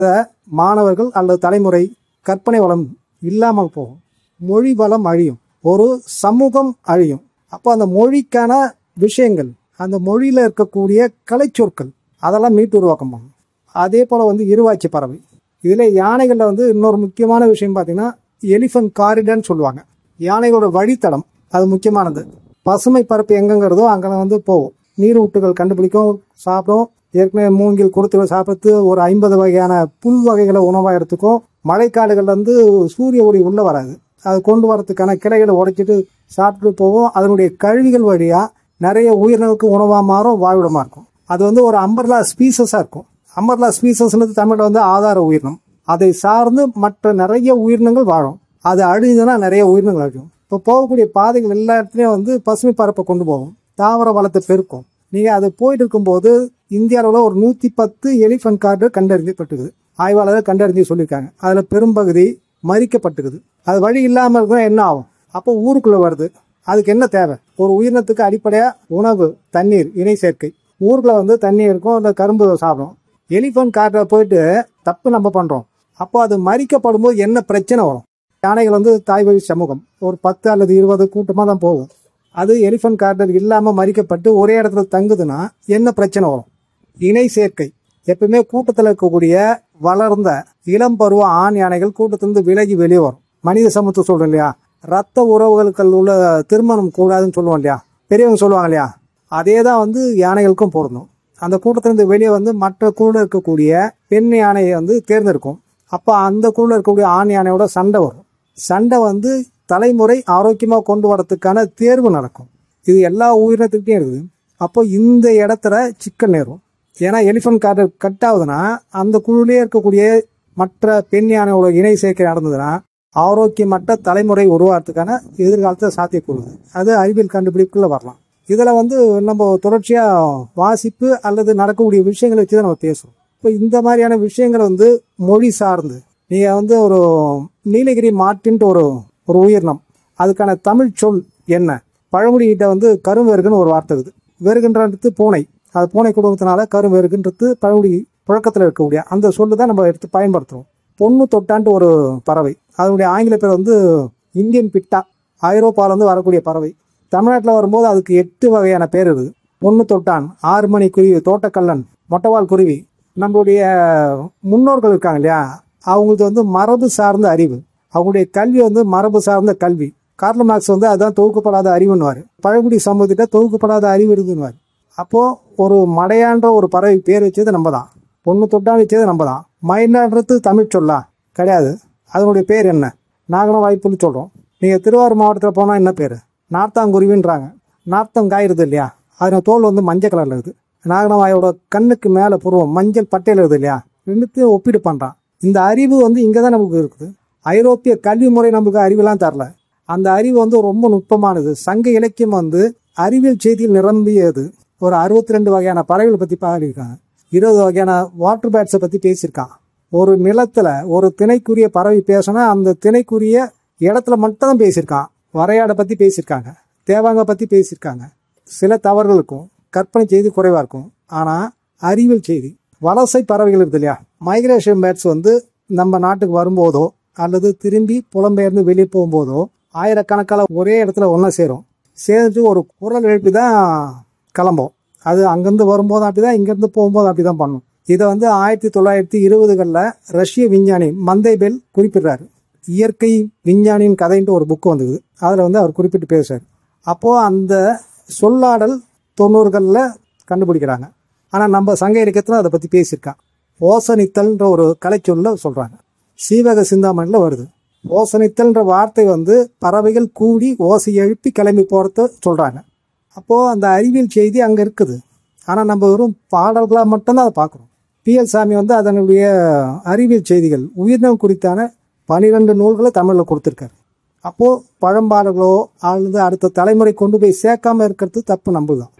மாணவர்கள் அல்லது தலைமுறை கற்பனை வளம் இல்லாமல் போகும் மொழி வளம் அழியும் ஒரு சமூகம் அழியும் அப்போ அந்த மொழிக்கான விஷயங்கள் அந்த மொழியில இருக்கக்கூடிய கலைச்சொற்கள் அதெல்லாம் மீட்டு உருவாக்கம் பண்ணும் அதே போல வந்து இருவாச்சி பறவை இதுல யானைகள்ல வந்து இன்னொரு முக்கியமான விஷயம் பார்த்தீங்கன்னா எலிஃபன்ட் காரிடர்னு சொல்லுவாங்க யானைகளோட வழித்தடம் அது முக்கியமானது பசுமை பரப்பு எங்கங்கிறதோ அங்கே வந்து போகும் நீரூட்டுகள் கண்டுபிடிக்கும் சாப்பிடும் ஏற்கனவே மூங்கில் கொடுத்து சாப்பிட்டு ஒரு ஐம்பது வகையான புல் வகைகளை உணவாக எடுத்துக்கும் மழைக்காடுகள்ல வந்து சூரிய ஒளி உள்ள வராது அது கொண்டு வரதுக்கான கிளைகளை உடைச்சிட்டு சாப்பிட்டு போகும் அதனுடைய கழிவுகள் வழியா நிறைய உயிரினங்களுக்கு உணவா மாறும் வாழ்விடமா இருக்கும் அது வந்து ஒரு அம்பர்லா ஸ்பீசஸா இருக்கும் அம்பர்லா ஸ்பீசஸ்ன்றது தமிழ்ல வந்து ஆதார உயிரினம் அதை சார்ந்து மற்ற நிறைய உயிரினங்கள் வாழும் அது அழிஞ்சதுன்னா நிறைய உயிரினங்கள் அழியும் இப்போ போகக்கூடிய பாதைகள் எல்லா இடத்துலயும் வந்து பசுமை பரப்பை கொண்டு போகும் தாவர வளத்தை பெருக்கும் நீங்க அது போயிட்டு இருக்கும்போது இந்தியாவில் ஒரு நூத்தி பத்து எலிஃபன்ட் கார்டு கண்டறியப்பட்டுக்குது ஆய்வாளர்கள் கண்டறிஞ்சு சொல்லியிருக்காங்க அதுல பெரும்பகுதி மறிக்கப்பட்டுக்குது அது வழி இல்லாம இருந்தா என்ன ஆகும் அப்போ ஊருக்குள்ள வருது அதுக்கு என்ன தேவை ஒரு உயிரினத்துக்கு அடிப்படையா உணவு தண்ணீர் இணை சேர்க்கை ஊருக்குள்ள வந்து தண்ணி இருக்கும் இல்லை கரும்பு சாப்பிடும் எலிஃபன்ட் கார்டில் போயிட்டு தப்பு நம்ம பண்றோம் அப்போ அது மறிக்கப்படும் போது என்ன பிரச்சனை வரும் யானைகள் வந்து தாய் வழி சமூகம் ஒரு பத்து அல்லது இருபது கூட்டமாக தான் போகும் அது எலிஃபன்ட் கார்டர் இல்லாமல் மறிக்கப்பட்டு ஒரே இடத்துல தங்குதுன்னா என்ன பிரச்சனை வரும் இணை சேர்க்கை எப்பவுமே கூட்டத்தில் இருக்கக்கூடிய வளர்ந்த இளம் பருவ ஆண் யானைகள் கூட்டத்திலிருந்து விலகி வெளியே வரும் மனித சமத்துவம் சொல்றோம் இல்லையா ரத்த உறவுகளுக்கு உள்ள திருமணம் கூடாதுன்னு சொல்லுவோம் இல்லையா பெரியவங்க சொல்லுவாங்க இல்லையா அதே தான் வந்து யானைகளுக்கும் பொருந்தும் அந்த கூட்டத்திலிருந்து வெளியே வந்து மற்ற குழுல இருக்கக்கூடிய பெண் யானையை வந்து தேர்ந்தெடுக்கும் அப்போ அந்த குழுல இருக்கக்கூடிய ஆண் யானையோட சண்டை வரும் சண்டை வந்து தலைமுறை ஆரோக்கியமா கொண்டு வரதுக்கான தேர்வு நடக்கும் இது எல்லா உயிரினத்துக்கிட்டையும் இருக்குது அப்போ இந்த இடத்துல சிக்கல் நேரும் ஏன்னா எலிஃபன்ட் கார்டு கட் ஆகுதுன்னா அந்த குழுலயே இருக்கக்கூடிய மற்ற பெண் யானையோட இணை சேர்க்கை நடந்ததுன்னா ஆரோக்கியமற்ற தலைமுறை உருவாகிறதுக்கான எதிர்காலத்தில் சாத்தியக்கூறுது அது அறிவியல் கண்டுபிடிப்புக்குள்ள வரலாம் இதுல வந்து நம்ம தொடர்ச்சியா வாசிப்பு அல்லது நடக்கக்கூடிய விஷயங்களை வச்சு தான் நம்ம பேசுறோம் இப்போ இந்த மாதிரியான விஷயங்கள் வந்து மொழி சார்ந்து நீங்க வந்து ஒரு நீலகிரி மாட்டின்ட்டு ஒரு ஒரு உயிரினம் அதுக்கான தமிழ் சொல் என்ன பழங்குடிகிட்ட வந்து கரும்பெருகுன்னு ஒரு வார்த்தை இருக்குது வெறுகின்றது பூனை அது பூனை குடும்பத்தினால கரும்பெருகுன்றது பழங்குடி புழக்கத்தில் இருக்கக்கூடிய அந்த சொல்லு தான் நம்ம எடுத்து பயன்படுத்துறோம் பொண்ணு தொட்டான்ட்டு ஒரு பறவை அதனுடைய ஆங்கில பேர் வந்து இந்தியன் பிட்டா ஐரோப்பால இருந்து வரக்கூடிய பறவை தமிழ்நாட்டில் வரும்போது அதுக்கு எட்டு வகையான பேர் இருக்குது பொண்ணு தொட்டான் ஆறு மணி குருவி தோட்டக்கல்லன் மொட்டைவால் குருவி நம்மளுடைய முன்னோர்கள் இருக்காங்க இல்லையா அவங்களுக்கு வந்து மரபு சார்ந்த அறிவு அவங்களுடைய கல்வி வந்து மரபு சார்ந்த கல்வி கார்ல மார்க்ஸ் வந்து அதான் தொகுக்கப்படாத அறிவுன்னுவார் பழங்குடி சமூகத்திட்ட தொகுக்கப்படாத அறிவு இருக்குன்னுவார் அப்போ ஒரு மடையான்ற ஒரு பறவை பேர் வச்சது நம்ம தான் பொண்ணு தொட்டான் வச்சது நம்ம தான் மைனான்றது தமிழ் சொல்லா கிடையாது அதனுடைய பேர் என்ன நாகன வாய்ப்புன்னு சொல்றோம் நீங்க திருவாரூர் மாவட்டத்தில் போனா என்ன பேரு நார்த்தாங்குருவின்றாங்க நார்த்தம் காயிருது இல்லையா அதன் தோல் வந்து மஞ்சள் கலர்ல இருக்குது நாகனவாயோட கண்ணுக்கு மேல புருவம் மஞ்சள் பட்டையில இருக்குது இல்லையா ரெண்டுத்தையும் ஒப்பீடு பண்றான் இந்த அறிவு வந்து இங்கதான் நமக்கு இருக்குது ஐரோப்பிய கல்வி முறை நமக்கு அறிவெல்லாம் தரல அந்த அறிவு வந்து ரொம்ப நுட்பமானது சங்க இலக்கியம் வந்து அறிவியல் செய்தியில் நிரம்பியது ஒரு அறுபத்தி ரெண்டு வகையான பறவைகளை பத்தி பாடியிருக்காங்க இருபது வகையான வாட்டர் பேட்ஸை பத்தி பேசியிருக்கான் ஒரு நிலத்துல ஒரு திணைக்குரிய பறவை பேசினா அந்த திணைக்குரிய இடத்துல மட்டும் தான் பேசியிருக்கான் வரையாடை பத்தி பேசியிருக்காங்க தேவாங்க பத்தி பேசியிருக்காங்க சில தவறுகளுக்கும் கற்பனை செய்தி குறைவா இருக்கும் ஆனா அறிவியல் செய்தி வலசை பறவைகள் இருக்கு இல்லையா மைக்ரேஷன் பேட்ஸ் வந்து நம்ம நாட்டுக்கு வரும்போதோ அல்லது திரும்பி புலம்பெயர்ந்து வெளியே போகும்போதோ ஆயிரக்கணக்கான ஒரே இடத்துல ஒன்றா சேரும் சேர்ந்து ஒரு குரல் எழுப்பி தான் கிளம்போம் அது அங்கேருந்து வரும்போது அப்படிதான் இங்கேருந்து போகும்போது அப்படிதான் பண்ணும் இதை வந்து ஆயிரத்தி தொள்ளாயிரத்தி இருபதுகளில் ரஷ்ய விஞ்ஞானி மந்தைபெல் குறிப்பிடுறாரு இயற்கை விஞ்ஞானியின் கதைன்ட்டு ஒரு புக் வந்தது அதில் வந்து அவர் குறிப்பிட்டு பேசுறாரு அப்போ அந்த சொல்லாடல் தொண்ணூறுகளில் கண்டுபிடிக்கிறாங்க ஆனால் நம்ம சங்க இலக்கியத்தில் அதை பற்றி பேசியிருக்கான் ஓசனித்தல்ன்ற ஒரு கலைச்சொல்ல சொல்கிறாங்க சீவக சிந்தாமணியில் வருது ஓசனித்தல்ன்ற வார்த்தை வந்து பறவைகள் கூடி ஓசை எழுப்பி கிளம்பி போகிறத சொல்கிறாங்க அப்போது அந்த அறிவியல் செய்தி அங்கே இருக்குது ஆனால் நம்ம வெறும் பாடல்களாக மட்டும்தான் அதை பார்க்குறோம் பிஎல் சாமி வந்து அதனுடைய அறிவியல் செய்திகள் உயிரினம் குறித்தான பனிரெண்டு நூல்களை தமிழில் கொடுத்துருக்காரு அப்போது பழம்பாடல்களோ அல்லது அடுத்த தலைமுறை கொண்டு போய் சேர்க்காம இருக்கிறது தப்பு நம்புதான்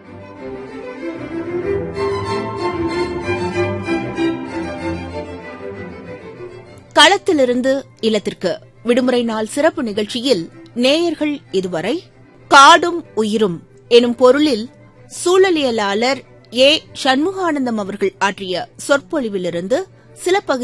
களத்திலிருந்து இல்லத்திற்கு விடுமுறை நாள் சிறப்பு நிகழ்ச்சியில் நேயர்கள் இதுவரை காடும் உயிரும் எனும் பொருளில் சூழலியலாளர் ஏ சண்முகானந்தம் அவர்கள் ஆற்றிய சொற்பொழிவிலிருந்து சில பகுதி